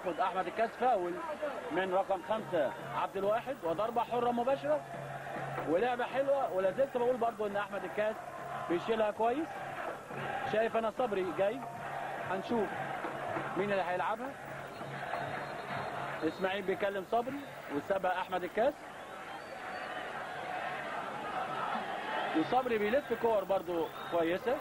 خد احمد الكاس فاول من رقم خمسة عبد الواحد وضربة حرة مباشرة ولعبة حلوة ولا زلت بقول برضو ان احمد الكاس بيشيلها كويس شايف انا صبري جاي هنشوف مين اللي هيلعبها اسماعيل بيكلم صبري وسابها احمد الكاس وصبري بيلف كور برضو كويسة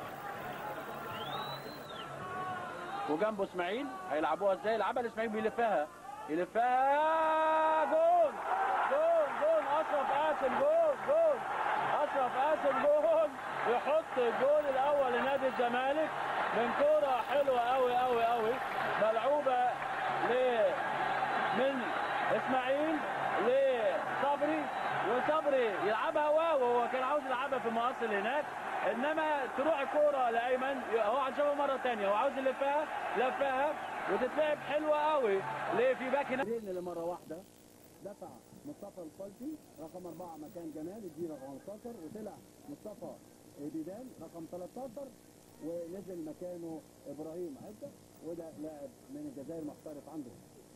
وجنبه اسماعيل هيلعبوها ازاي يلعبها لاسماعيل بيلفها يلفها جول جول جول اشرف قاسم جول جول اشرف قاسم جول يحط الجول الاول لنادي الزمالك من كوره حلوه قوي قوي قوي ملعوبه ل من اسماعيل لصبري وصبري يلعبها واو هو كان عاوز يلعبها في المقص اللي هناك انما تروح الكوره لايمن هو هنشوفها مره ثانيه هو عاوز يلفها لفها وتتلعب حلوه قوي ليه في باك هناك اللي مره واحده دفع مصطفى الفلسي رقم أربعة مكان جمال الجي رقم 15 وطلع مصطفى بيدان رقم 13 ونزل مكانه ابراهيم عزة وده لاعب من الجزائر محترف عنده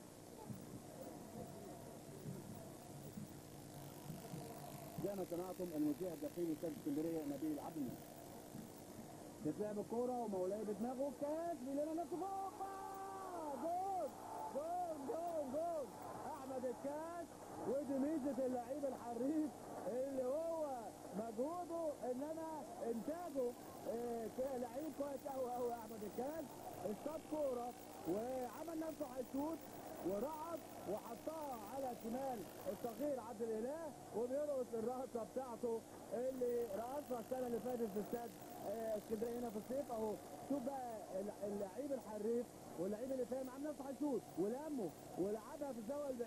زي ما سمعتم المذيع الداخلي استاذ اسكندريه نبيل عبدي بتلعب الكوره ومولاي بدماغه كاس بيلنا نفسه فوق جول جول جول جول احمد الكاس ودي ميزه اللعيب الحريف اللي هو مجهوده انما انتاجه آه، ك- لعيب كويس قوي قوي احمد الكاس اصطاد كوره وعمل نفسه هيشوط ورقص وحطها على شمال الصغير عبد الاله وبيرقص الرقصه بتاعته اللي رقصها السنه اللي فاتت في استاد آه، اسكندريه هنا في الصيف اهو شوف بقى الل- اللعيب الحريف واللعيب اللي فاهم عامل نفسه هيشوط ولمه ولعبها في الزاويه